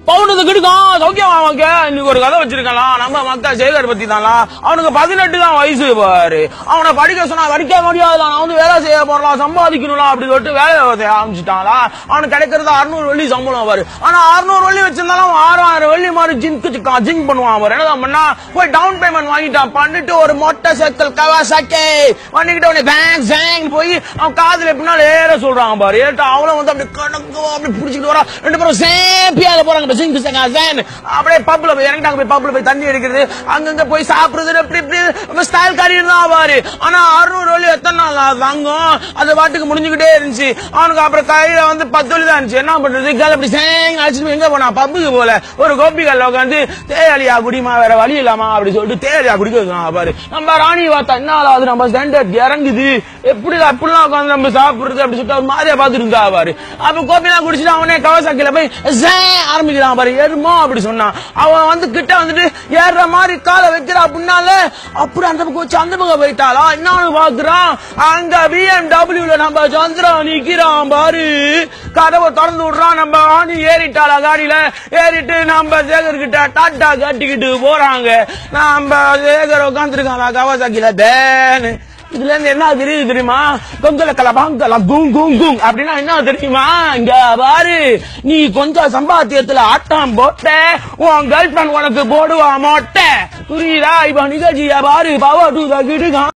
பவுனது கிடுக்கான் சௌக்கியமா வாங்க இன்னைக்கு ஒரு கதை வச்சிருக்கலாம் நம்ம மக்கள் சேகர் பத்தி தானா அவனுக்கு பதினெட்டு தான் வயசு பாரு அவனை படிக்க சொன்னா படிக்க முடியாது நான் வந்து வேலை செய்ய போறலாம் சம்பாதிக்கணும்லாம் அப்படி சொல்லிட்டு வேலை செய்ய ஆரம்பிச்சுட்டாங்களா அவனுக்கு கிடைக்கிறது அறுநூறு வெள்ளி சம்பளம் பாரு ஆனா அறுநூறு வெள்ளி வச்சிருந்தாலும் அவன் ஆறாயிரம் வெள்ளி மாதிரி ஜிங்க் ஜிங்க் பண்ணுவான் பாரு என்ன பண்ணா போய் டவுன் பேமெண்ட் வாங்கிட்டான் பண்ணிட்டு ஒரு மொட்டை சைக்கிள் கவாசாக்கே பண்ணிக்கிட்டு அவனை பேங்க் ஜேங் போய் அவன் காதுல பின்னால ஏற சொல்றான் பாரு ஏட்டா அவளும் வந்து அப்படி கணக்கு அப்படி பிடிச்சிட்டு வரா ரெண்டு பேரும் சேப்பியாக போறாங்க சிங்க் சங்கா ஜேன் அப்படியே பப்ல போய் இறங்கிட்டாங்க போய் பப்ல போய் தண்ணி அடிக்கிறது அங்கங்க போய் சாப்பிடுறது அப்படி இப்படி ஸ்டைல் காரி தான் பாரு ஆனா அறுநூறு வழி எத்தனை நாள் தங்கும் அது பாட்டுக்கு முடிஞ்சுக்கிட்டே இருந்துச்சு அவனுக்கு அப்புறம் கையில வந்து பத்து வழி தான் இருந்துச்சு என்ன பண்றது கேள் அப்படி சேங் அடிச்சுட்டு எங்க போனா பப்புக்கு போல ஒரு கோபிகள்ல உட்காந்து தேலியா குடிமா வேற வழி இல்லாமா அப்படி சொல்லிட்டு தேலியா குடிக்க வைக்கலாம் பாரு நம்ம ராணி பார்த்தா என்ன ஆகுது நம்ம ஸ்டாண்டர்ட் இறங்குது எப்படி அப்படிலாம் உட்காந்து நம்ம சாப்பிடுறது அப்படி சொல்லிட்டு ஒரு மாதிரியா பார்த்துட்டு இருந்தா பாரு அப்ப கோபிலாம் குடிச்சிட்டு அவனே கவசாக்கில போய் ஜே ஆரம்பிக்கிறான் பாரு ஏறுமோ அப்படி சொன்னான் அவன் வந்து கிட்ட வந்துட்டு ஏறுற மாதிரி காலை வைக்கிறா அப்படின்னால அப்படி அந்த பக்கம் வச்சு அந்த பக்கம் போயிட்டாளா என்னன்னு பாக்குறான் அங்க பிஎம்டபிள்யூல நம்ம சந்திரன் நிக்கிறான் பாரு கதவை திறந்து விடுறான் நம்ம ஆணி ஏறிட்டாளா காடியில ஏறிட்டு நம்ம சேகர் கிட்ட டாட்டா கட்டிக்கிட்டு போறாங்க நம்ம சேகர் உட்காந்துருக்காங்களா கவாசாக்கில பேனு இதுல இருந்து என்ன தெரியுது தெரியுமா கொங்கல கலபாங்கலாம் குங் குங் குங் அப்படின்னா என்ன தெரியுமா இங்க பாரு நீ கொஞ்சம் சம்பாத்தியத்துல ஆட்டம் போட்ட உன் கேர்ள் ஃபிரண்ட் உனக்கு போடுவா மொட்டை புரியுதா இப்ப நிகழ்ச்சியா பாரு பவர் டூ த